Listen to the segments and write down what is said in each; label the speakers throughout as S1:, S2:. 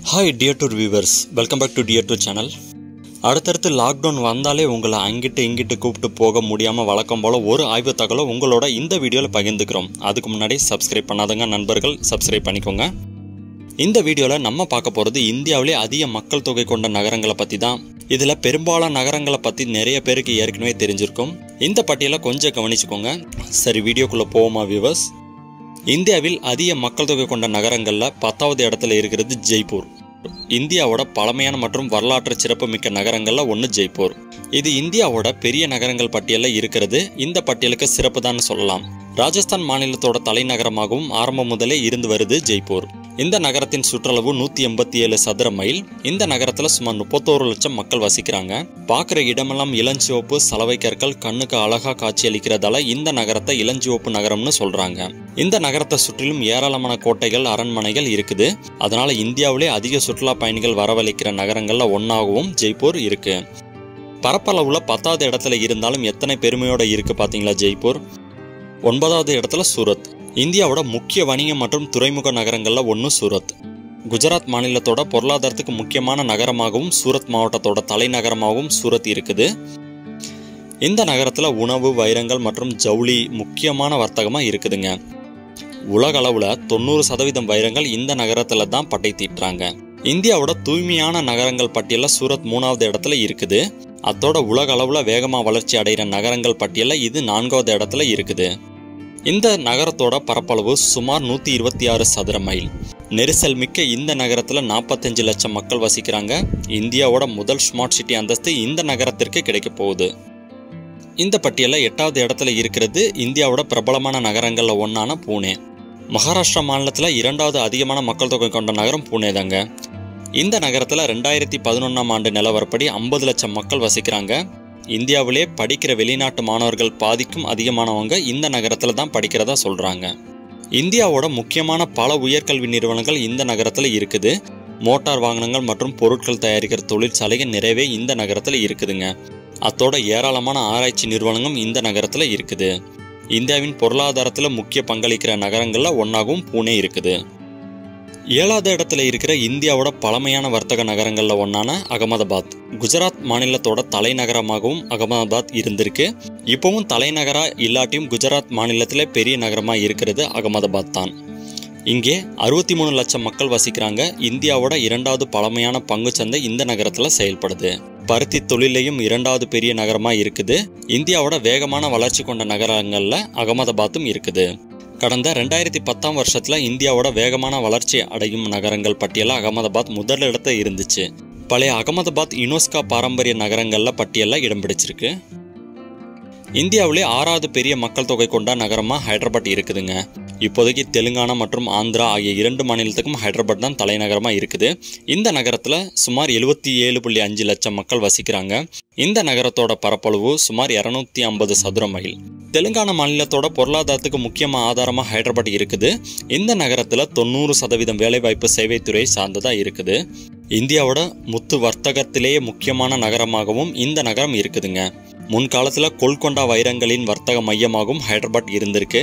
S1: hi dear to viewers welcome back to dear to channel அடுத்தடுத்து lockdown வந்தாலே உங்களை அங்கிட்டு இங்கிட்டு கூப்பிட்டு போக முடியாமல் வழக்கம் போல் ஒரு ஆய்வு தகவலை உங்களோட இந்த வீடியோவில் பகிர்ந்துக்கிறோம் அதுக்கு முன்னாடி சப்ஸ்கிரைப் பண்ணாதங்க நண்பர்கள் சப்ஸ்கிரைப் பண்ணிக்கோங்க இந்த வீடியோவில் நம்ம பார்க்க போகிறது இந்தியாவிலே அதிக மக்கள் தொகை கொண்ட நகரங்களை பற்றி தான் இதில் பெரும்பாலான நகரங்களை பற்றி நிறைய பேருக்கு ஏற்கனவே தெரிஞ்சிருக்கும் இந்த பட்டியலை கொஞ்சம் கவனிச்சுக்கோங்க சரி வீடியோக்குள்ளே போவோமா வியூவர்ஸ் இந்தியாவில் அதிக மக்கள் தொகை கொண்ட நகரங்களில் பத்தாவது இடத்துல இருக்கிறது ஜெய்ப்பூர் இந்தியாவோட பழமையான மற்றும் வரலாற்று சிறப்புமிக்க நகரங்களில் ஒன்று ஜெய்ப்பூர் இது இந்தியாவோட பெரிய நகரங்கள் பட்டியலில் இருக்கிறது இந்த பட்டியலுக்கு சிறப்பு தான் சொல்லலாம் ராஜஸ்தான் மாநிலத்தோட தலைநகரமாகவும் ஆரம்பம் முதலே இருந்து வருது ஜெய்ப்பூர் இந்த நகரத்தின் சுற்றளவு நூத்தி எண்பத்தி ஏழு சதுர மைல் இந்த நகரத்துல சுமார் முப்பத்தோரு லட்சம் மக்கள் வசிக்கிறாங்க பார்க்குற இடமெல்லாம் இளஞ்சிவப்பு சலவை கற்கள் கண்ணுக்கு அழகா காட்சியளிக்கிறதால இந்த நகரத்தை இளஞ்சிவப்பு நகரம்னு சொல்றாங்க இந்த நகரத்தை சுற்றிலும் ஏராளமான கோட்டைகள் அரண்மனைகள் இருக்குது அதனால இந்தியாவிலே அதிக சுற்றுலா பயணிகள் வரவழைக்கிற நகரங்கள்ல ஒன்னாகவும் ஜெய்ப்பூர் இருக்கு பரப்பளவுல பத்தாவது இடத்துல இருந்தாலும் எத்தனை பெருமையோட இருக்கு பாத்தீங்களா ஜெய்ப்பூர் ஒன்பதாவது இடத்துல சூரத் இந்தியாவோட முக்கிய வணிகம் மற்றும் துறைமுக நகரங்கள்ல ஒன்று சூரத் குஜராத் மாநிலத்தோட பொருளாதாரத்துக்கு முக்கியமான நகரமாகவும் சூரத் மாவட்டத்தோட தலைநகரமாகவும் சூரத் இருக்குது இந்த நகரத்துல உணவு வைரங்கள் மற்றும் ஜவுளி முக்கியமான வர்த்தகமா இருக்குதுங்க உலக அளவுல தொண்ணூறு சதவீதம் வைரங்கள் இந்த நகரத்துல தான் பட்டை தீட்டுறாங்க இந்தியாவோட தூய்மையான நகரங்கள் பட்டியல சூரத் மூணாவது இடத்துல இருக்குது அதோட உலக அளவுல வேகமா வளர்ச்சி அடைகிற நகரங்கள் பட்டியல இது நான்காவது இடத்துல இருக்குது இந்த நகரத்தோட பரப்பளவு சுமார் நூற்றி இருபத்தி ஆறு சதுர மைல் நெரிசல் மிக்க இந்த நகரத்தில் நாற்பத்தஞ்சு லட்சம் மக்கள் வசிக்கிறாங்க இந்தியாவோட முதல் ஸ்மார்ட் சிட்டி அந்தஸ்து இந்த நகரத்திற்கு கிடைக்க போகுது இந்த பட்டியலில் எட்டாவது இடத்துல இருக்கிறது இந்தியாவோட பிரபலமான நகரங்களில் ஒன்றான பூனே மகாராஷ்டிரா மாநிலத்தில் இரண்டாவது அதிகமான மக்கள் தொகை கொண்ட நகரம் பூனே தாங்க இந்த நகரத்தில் ரெண்டாயிரத்தி பதினொன்றாம் ஆண்டு நிலவரப்படி ஐம்பது லட்சம் மக்கள் வசிக்கிறாங்க இந்தியாவிலே படிக்கிற வெளிநாட்டு மாணவர்கள் பாதிக்கும் அதிகமானவங்க இந்த நகரத்தில் தான் படிக்கிறதா சொல்கிறாங்க இந்தியாவோட முக்கியமான பல உயர்கல்வி நிறுவனங்கள் இந்த நகரத்தில் இருக்குது மோட்டார் வாகனங்கள் மற்றும் பொருட்கள் தயாரிக்கிற தொழிற்சாலைகள் நிறையவே இந்த நகரத்தில் இருக்குதுங்க அத்தோட ஏராளமான ஆராய்ச்சி நிறுவனங்களும் இந்த நகரத்தில் இருக்குது இந்தியாவின் பொருளாதாரத்தில் முக்கிய பங்களிக்கிற நகரங்களில் ஒன்றாகவும் பூனே இருக்குது ஏழாவது இடத்துல இருக்கிற இந்தியாவோட பழமையான வர்த்தக நகரங்களில் ஒன்றான அகமதாபாத் குஜராத் மாநிலத்தோட தலைநகரமாகவும் அகமதாபாத் இருந்திருக்கு இப்போவும் தலைநகரா இல்லாட்டியும் குஜராத் மாநிலத்தில் பெரிய நகரமாக இருக்கிறது அகமதாபாத் தான் இங்கே அறுபத்தி மூணு லட்சம் மக்கள் வசிக்கிறாங்க இந்தியாவோட இரண்டாவது பழமையான பங்குச்சந்தை இந்த நகரத்தில் செயல்படுது பருத்தி தொழிலையும் இரண்டாவது பெரிய நகரமாக இருக்குது இந்தியாவோட வேகமான வளர்ச்சி கொண்ட நகரங்களில் அகமதாபாத்தும் இருக்குது கடந்த ரெண்டாயிரத்தி பத்தாம் வருஷத்தில் இந்தியாவோட வேகமான வளர்ச்சி அடையும் நகரங்கள் பட்டியலில் அகமதாபாத் முதல் இடத்துல இருந்துச்சு பழைய அகமதாபாத் யுனெஸ்கோ பாரம்பரிய நகரங்களில் பட்டியலில் இடம் பிடிச்சிருக்கு இந்தியாவிலே ஆறாவது பெரிய மக்கள் தொகை கொண்ட நகரமாக ஹைதராபாத் இருக்குதுங்க இப்போதைக்கு தெலுங்கானா மற்றும் ஆந்திரா ஆகிய இரண்டு மாநிலத்துக்கும் ஹைதராபாத் தான் தலைநகரமாக இருக்குது இந்த நகரத்தில் சுமார் எழுபத்தி ஏழு புள்ளி அஞ்சு லட்சம் மக்கள் வசிக்கிறாங்க இந்த நகரத்தோட பரப்பளவு சுமார் இரநூத்தி ஐம்பது சதுர மைல் தெலுங்கானா மாநிலத்தோட பொருளாதாரத்துக்கு முக்கியமாக ஆதாரமாக ஹைதராபாத் இருக்குது இந்த நகரத்தில் தொண்ணூறு சதவீதம் வேலைவாய்ப்பு சேவைத்துறை சார்ந்ததாக இருக்குது இந்தியாவோட முத்து வர்த்தகத்திலேயே முக்கியமான நகரமாகவும் இந்த நகரம் இருக்குதுங்க முன்காலத்தில் கொல்கொண்டா வைரங்களின் வர்த்தக மையமாகவும் ஹைதராபாத் இருந்திருக்கு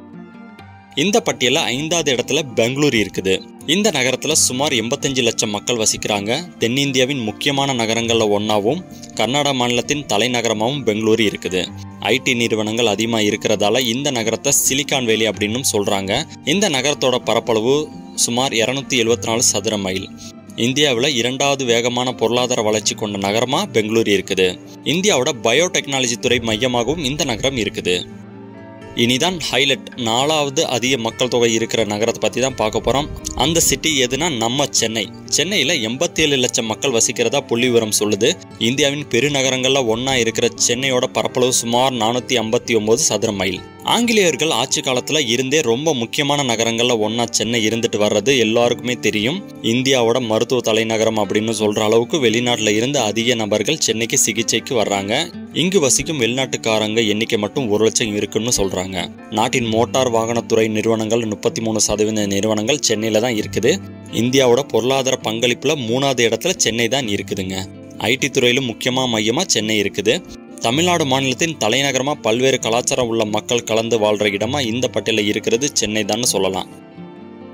S1: இந்த பட்டியலில் ஐந்தாவது இடத்துல பெங்களூர் இருக்குது இந்த நகரத்தில் சுமார் எண்பத்தஞ்சு லட்சம் மக்கள் வசிக்கிறாங்க தென்னிந்தியாவின் முக்கியமான நகரங்களில் ஒன்றாவும் கர்நாடகா மாநிலத்தின் தலைநகரமாகவும் பெங்களூரு இருக்குது ஐடி நிறுவனங்கள் அதிகமாக இருக்கிறதால இந்த நகரத்தை சிலிகான் வேலி அப்படின்னும் சொல்கிறாங்க இந்த நகரத்தோட பரப்பளவு சுமார் இரநூத்தி எழுபத்தி நாலு சதுர மைல் இந்தியாவில் இரண்டாவது வேகமான பொருளாதார வளர்ச்சி கொண்ட நகரமாக பெங்களூரு இருக்குது இந்தியாவோட பயோடெக்னாலஜி துறை மையமாகவும் இந்த நகரம் இருக்குது இனிதான் ஹைலைட் நாலாவது அதிக மக்கள் தொகை இருக்கிற நகரத்தை பற்றி தான் பார்க்க போகிறோம் அந்த சிட்டி எதுனா நம்ம சென்னை சென்னையில் எண்பத்தி ஏழு லட்சம் மக்கள் வசிக்கிறதா புள்ளி விவரம் சொல்லுது இந்தியாவின் பெருநகரங்களில் ஒன்றா இருக்கிற சென்னையோட பரப்பளவு சுமார் நானூற்றி ஐம்பத்தி ஒம்பது சதுர மைல் ஆங்கிலேயர்கள் ஆட்சி காலத்தில் இருந்தே ரொம்ப முக்கியமான நகரங்களில் ஒன்றா சென்னை இருந்துட்டு வர்றது எல்லாருக்குமே தெரியும் இந்தியாவோட மருத்துவ தலைநகரம் அப்படின்னு சொல்கிற அளவுக்கு வெளிநாட்டில் இருந்து அதிக நபர்கள் சென்னைக்கு சிகிச்சைக்கு வர்றாங்க இங்கு வசிக்கும் வெளிநாட்டுக்காரங்க எண்ணிக்கை மட்டும் ஒரு லட்சம் இருக்குன்னு சொல்கிறாங்க நாட்டின் மோட்டார் வாகனத்துறை நிறுவனங்கள் முப்பத்தி மூணு சதவீத நிறுவனங்கள் சென்னையில் தான் இருக்குது இந்தியாவோட பொருளாதார பங்களிப்பில் மூணாவது இடத்துல சென்னை தான் இருக்குதுங்க ஐடி துறையிலும் முக்கியமாக மையமாக சென்னை இருக்குது தமிழ்நாடு மாநிலத்தின் தலைநகரமாக பல்வேறு கலாச்சாரம் உள்ள மக்கள் கலந்து வாழ்கிற இடமா இந்த பட்டியலில் இருக்கிறது சென்னை தான் சொல்லலாம்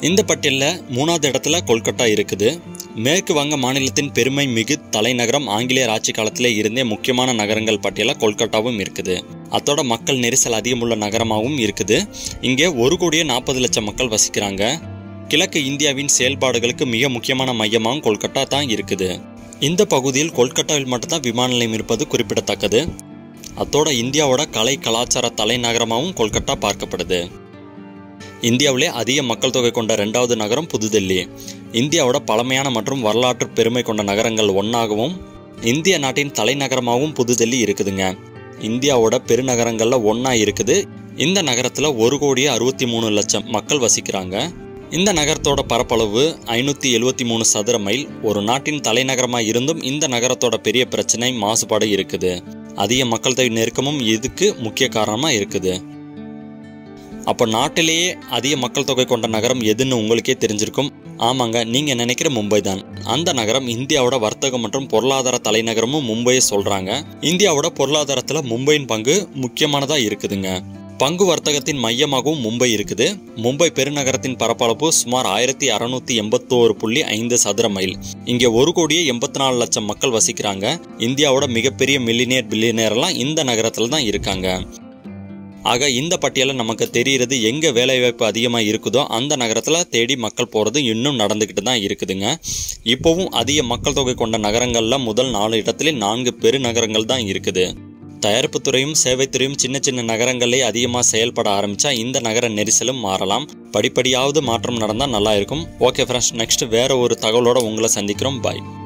S1: இந்த பட்டியலில் மூணாவது இடத்துல கொல்கத்தா இருக்குது மேற்கு வங்க மாநிலத்தின் பெருமை மிகு தலைநகரம் ஆங்கிலேயர் ஆட்சி காலத்திலே இருந்தே முக்கியமான நகரங்கள் பட்டியலில் கொல்கத்தாவும் இருக்குது அத்தோட மக்கள் நெரிசல் அதிகமுள்ள நகரமாகவும் இருக்குது இங்கே ஒரு கோடியே நாற்பது லட்சம் மக்கள் வசிக்கிறாங்க கிழக்கு இந்தியாவின் செயல்பாடுகளுக்கு மிக முக்கியமான மையமாகவும் கொல்கத்தா தான் இருக்குது இந்த பகுதியில் கொல்கத்தாவில் மட்டும்தான் விமான நிலையம் இருப்பது குறிப்பிடத்தக்கது அத்தோட இந்தியாவோட கலை கலாச்சார தலைநகரமாகவும் கொல்கத்தா பார்க்கப்படுது இந்தியாவிலே அதிக மக்கள் தொகை கொண்ட ரெண்டாவது நகரம் புதுதில்லி இந்தியாவோட பழமையான மற்றும் வரலாற்று பெருமை கொண்ட நகரங்கள் ஒன்றாகவும் இந்திய நாட்டின் தலைநகரமாகவும் புதுதில்லி இருக்குதுங்க இந்தியாவோட பெருநகரங்களில் ஒன்றா இருக்குது இந்த நகரத்தில் ஒரு கோடியே அறுபத்தி மூணு லட்சம் மக்கள் வசிக்கிறாங்க இந்த நகரத்தோட பரப்பளவு ஐநூற்றி எழுவத்தி மூணு சதுர மைல் ஒரு நாட்டின் தலைநகரமாக இருந்தும் இந்த நகரத்தோட பெரிய பிரச்சனை மாசுபாடு இருக்குது அதிக மக்கள் தொகை நெருக்கமும் இதுக்கு முக்கிய காரணமாக இருக்குது அப்போ நாட்டிலேயே அதிக மக்கள் தொகை கொண்ட நகரம் எதுன்னு உங்களுக்கே தெரிஞ்சிருக்கும் ஆமாங்க நீங்கள் நினைக்கிற மும்பை தான் அந்த நகரம் இந்தியாவோட வர்த்தகம் மற்றும் பொருளாதார தலைநகரமும் மும்பையை சொல்கிறாங்க இந்தியாவோட பொருளாதாரத்தில் மும்பையின் பங்கு முக்கியமானதாக இருக்குதுங்க பங்கு வர்த்தகத்தின் மையமாகவும் மும்பை இருக்குது மும்பை பெருநகரத்தின் பரப்பளவு சுமார் ஆயிரத்தி அறுநூத்தி எண்பத்தோரு புள்ளி ஐந்து சதுர மைல் இங்கே ஒரு கோடியே எண்பத்தி நாலு லட்சம் மக்கள் வசிக்கிறாங்க இந்தியாவோட மிகப்பெரிய மில்லினியர் பில்லியனியர்லாம் இந்த நகரத்தில் தான் இருக்காங்க ஆக இந்த பட்டியலில் நமக்கு தெரிகிறது எங்கே வேலைவாய்ப்பு அதிகமாக இருக்குதோ அந்த நகரத்தில் தேடி மக்கள் போகிறது இன்னும் நடந்துக்கிட்டு தான் இருக்குதுங்க இப்போவும் அதிக மக்கள் தொகை கொண்ட நகரங்களில் முதல் நாலு இடத்துல நான்கு பெருநகரங்கள் தான் இருக்குது தயாரிப்புத் துறையும் சேவைத்துறையும் சின்ன சின்ன நகரங்களே அதிகமாக செயல்பட ஆரம்பித்தா இந்த நகர நெரிசலும் மாறலாம் படிப்படியாவது மாற்றம் நடந்தால் நல்லா இருக்கும் ஓகே ஃப்ரெண்ட்ஸ் நெக்ஸ்ட் வேற ஒரு தகவலோட உங்களை சந்திக்கிறோம் பாய்